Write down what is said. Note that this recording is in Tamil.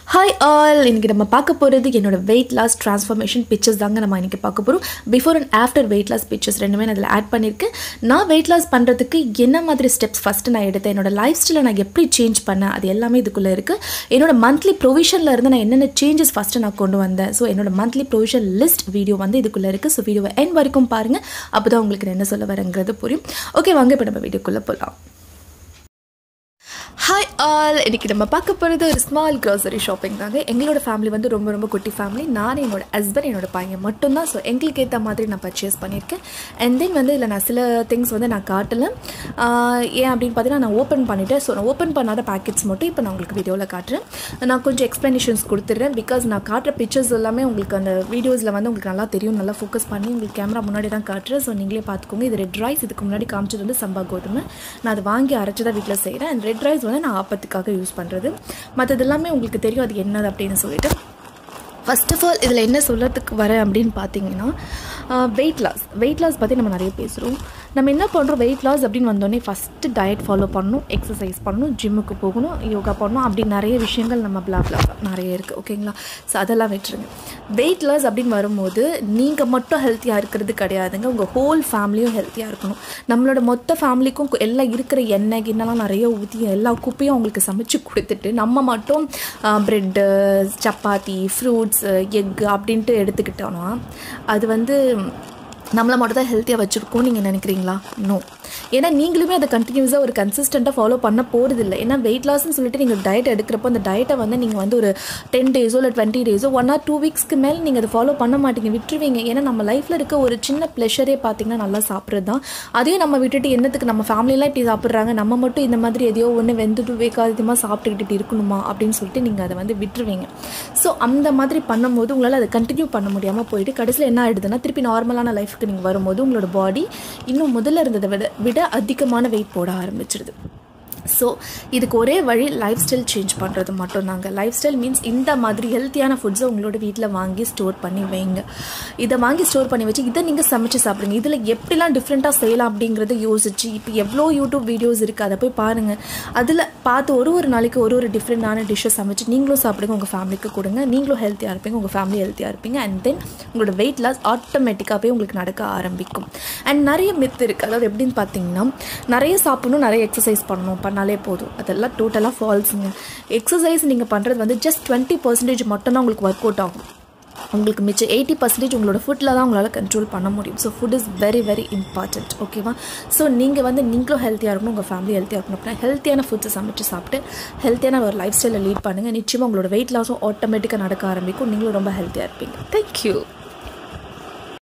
ஹாய் ஆல் இன்றைக்கி நம்ம பார்க்க போகிறது என்னோட வெயிட் லாஸ் ட்ரான்ஸ்ஃபர்மேஷன் பிக்சர்ஸ் தாங்க நம்ம இன்றைக்கி பார்க்க போகிறோம் before and after weight loss pictures ரெண்டுமே நான் அதில் ஆட் பண்ணியிருக்கேன் நான் வெயிட் லாஸ் பண்ணுறதுக்கு என்ன மாதிரி ஸ்டெப்ஸ் ஃபஸ்ட்டு நான் எடுத்தேன் என்னோட லைஃப் ஸ்டைலை நான் எப்படி சேஞ்ச் பண்ணேன் அது எல்லாமே இதுக்குள்ளே இருக்குது என்னோட மந்த்லி ப்ரொவிஷனில் இருந்து நான் என்னென்ன சேஞ்சஸ் ஃபஸ்ட்டு நான் கொண்டு வந்தேன் ஸோ என்னோட மந்த்லி ப்ரொவிஷன் லிஸ்ட் வீடியோ வந்து இதுக்குள்ளே இருக்குது ஸோ வீடியோவை என் வரைக்கும் பாருங்கள் அப்போ தான் உங்களுக்கு நான் என்ன சொல்ல வரேங்கிறது புரியும் ஓகே வாங்க இப்போ நம்ம வீடியோக்குள்ளே போகலாம் ஹாய் ஆல் இன்றைக்கி நம்ம பார்க்க போகிறது ஒரு ஸ்மால் க்ராசரி ஷாப்பிங் தாங்க எங்களோட ஃபேமிலி வந்து ரொம்ப ரொம்ப குட்டி ஃபேமிலி நான் என்னோட ஹஸ்பண்ட் என்னோட பையன் மட்டும்தான் ஸோ எங்களுக்கு ஏற்ற மாதிரி நான் பர்ச்சேஸ் பண்ணியிருக்கேன் அண்ட் தென் வந்து இதில் நான் சில திங்ஸ் வந்து நான் காட்டலை ஆஹ் ஏன் அப்படின்னு பார்த்தீங்கன்னா நான் ஓப்பன் பண்ணிவிட்டேன் ஸோ நான் ஓப்பன் பண்ணாத பேக்கெட்ஸ் மட்டும் இப்போ நான் உங்களுக்கு வீடியோவில் காட்டுறேன் நான் கொஞ்சம் எக்ஸ்ப்ளனேஷன்ஸ் கொடுத்துட்றேன் பிகாஸ் நான் காட்டுற பிக்சர்ஸ் எல்லாமே உங்களுக்கு அந்த வீடியோஸில் வந்து உங்களுக்கு நல்லா தெரியும் நல்லா ஃபோக்கஸ் பண்ணி உங்களுக்கு கேமரா முன்னாடி தான் காட்டுறேன் ஸோ நீங்களே பார்த்துக்கோங்க இது ரெட் ரைஸ் இதுக்கு முன்னாடி காமிச்சது வந்து சம்பா கோதுமை நான் அதை வாங்கி அரைச்சி தான் வீட்டில் செய்கிறேன் அண்ட் ரெட் ரைஸ் வந்து நான் ஆப்பத்துக்காக யூஸ் பண்ணுறது மற்றது எல்லாமே உங்களுக்கு தெரியும் அது என்னது அப்படின்னு சொல்லிட்டு ஃபர்ஸ்ட் ஆஃப் ஆல் இதில் என்ன சொல்லறதுக்கு வரேன் அப்படின்னு பார்த்தீங்கன்னா வெயிட் லாஸ் வெயிட் லாஸ் பற்றி நம்ம நிறைய பேசுகிறோம் நம்ம என்ன பண்ணுறோம் வெயிட் லாஸ் அப்படின்னு வந்தோடனே ஃபஸ்ட்டு டயட் ஃபாலோ பண்ணணும் எக்ஸசைஸ் பண்ணணும் ஜிம்முக்கு போகணும் யோகா பண்ணணும் அப்படி நிறைய விஷயங்கள் நம்ம பிளா பிளா நிறைய இருக்குது ஓகேங்களா ஸோ அதெல்லாம் விட்டுருங்க வெயிட் லாஸ் அப்படின்னு வரும்போது நீங்கள் மட்டும் ஹெல்த்தியாக இருக்கிறது கிடையாதுங்க உங்கள் ஹோல் ஃபேமிலியும் ஹெல்த்தியாக இருக்கணும் நம்மளோட மொத்த ஃபேமிலிக்கும் கு- எல்லாம் இருக்கிற எண்ணெய் கிண்ணெல்லாம் நிறைய ஊற்றி எல்லா குப்பையும் அவங்களுக்கு சமைச்சு கொடுத்துட்டு நம்ம மட்டும் ப்ரெட்டு சப்பாத்தி ஃப்ரூட்ஸ் எக் அப்படின்ட்டு எடுத்துக்கிட்டோன்னா அது வந்து நம்மளை மட்டும் தான் ஹெல்த்தியாக வச்சுருக்கோம் நீங்கள் நினைக்கிறீங்களா நோ ஏன்னா நீங்களுமே அதை கண்டினியூஸாக ஒரு கன்சிஸ்டண்ட்டாக ஃபாலோ பண்ண போகிறதில்ல ஏன்னா வெயிட் லாஸ்னு சொல்லிட்டு நீங்கள் டயட் எடுக்கிறப்போ அந்த டயட்டை வந்து நீங்கள் வந்து ஒரு டென் டேஸோ இல்லை டுவெண்ட்டி டேஸோ ஒன் ஆர் டூ வீக்ஸ்க்கு மேலே நீங்கள் அதை ஃபாலோ பண்ண மாட்டீங்க விட்டுருவீங்க ஏன்னா நம்ம லைஃப்பில் இருக்க ஒரு சின்ன ப்ளஷரே பார்த்தீங்கன்னா நல்லா சாப்பிட்றது தான் அதையும் நம்ம விட்டுட்டு என்னத்துக்கு நம்ம ஃபேமிலியெலாம் இப்படி சாப்பிட்றாங்க நம்ம மட்டும் இந்த மாதிரி எதையோ ஒன்று வெந்துட்டு வேக்காதமாக சாப்பிட்டுக்கிட்டு இப்படி இருக்கணுமா அப்படின்னு சொல்லிட்டு நீங்கள் அதை வந்து விட்டுருவீங்க ஸோ அந்த மாதிரி பண்ணும்போது உங்களால் அதை கண்டினியூ பண்ண முடியாமல் போயிட்டு கடைசியில் என்ன ஆயிடுதுன்னா திருப்பி நார்மலான லைஃப்க்கு நீங்கள் வரும்போது உங்களோட பாடி இன்னும் முதல்ல இருந்ததை விட விட அதிகமான வெயிட் போட ஆரம்பிச்சிருது ஸோ இதுக்கு ஒரே வழி லைஃப் ஸ்டைல் சேஞ்ச் பண்ணுறது மட்டும்தாங்க லைஃப் ஸ்டைல் மீன்ஸ் இந்த மாதிரி ஹெல்த்தியான ஃபுட்ஸை உங்களோட வீட்டில் வாங்கி ஸ்டோர் பண்ணி வைங்க இதை வாங்கி ஸ்டோர் பண்ணி வச்சு இதை நீங்கள் சமைச்சு சாப்பிடுங்க இதில் எப்படிலாம் டிஃப்ரெண்ட்டாக செய்யலாம் அப்படிங்கிறத யோசிச்சு இப்போ எவ்வளோ யூடியூப் வீடியோஸ் இருக்குது அதை போய் பாருங்கள் அதில் பார்த்து ஒரு ஒரு நாளைக்கு ஒரு ஒரு டிஃப்ரெண்டான டிஷ்ஷை சமைச்சு நீங்களும் சாப்பிடுங்க உங்கள் ஃபேமிலிக்கு கொடுங்க நீங்களும் ஹெல்த்தியாக இருப்பீங்க உங்கள் ஃபேமிலி ஹெல்த்தியாக இருப்பீங்க அண்ட் தென் உங்களோட வெயிட் லாஸ் ஆட்டோமேட்டிக்காகவே உங்களுக்கு நடக்க ஆரம்பிக்கும் அண்ட் நிறைய மித் இருக்குது அதாவது எப்படின்னு பார்த்தீங்கன்னா நிறைய சாப்பிடணும் நிறைய எக்ஸசைஸ் பண்ணணும் பண்ணாலே போதும் அதெல்லாம் டோட்டலாக ஃபால்ஸுங்க எக்ஸசைஸ் நீங்கள் பண்ணுறது வந்து ஜஸ்ட் டுவெண்ட்டி பர்சன்டேஜ் மட்டும்தான் உங்களுக்கு ஒர்க் அவுட் ஆகும் உங்களுக்கு மிச்சம் எயிட்டி பர்சன்டேஜ் உங்களோட ஃபுட்டில் தான் உங்களால் கண்ட்ரோல் பண்ண முடியும் so food is very very important ஓகேவா ஸோ நீங்கள் வந்து நீங்களும் ஹெல்த்தியாக இருக்கணும் உங்கள் ஃபேமிலி ஹெல்த்தியாக இருக்கணும் அப்படின்னா ஹெல்த்தியான ஃபுட்ஸை சமைச்சு சாப்பிட்டு ஹெல்த்தியான ஒரு லைஃப் ஸ்டைலை லீட் பண்ணுங்கள் நிச்சயமாக உங்களோட வெயிட் லாஸும் ஆட்டோமேட்டிக்காக நடக்க ஆரம்பிக்கும் நீங்களும் ரொம்ப ஹெல்த்தியாக இருப்பீங்க தேங்க்யூ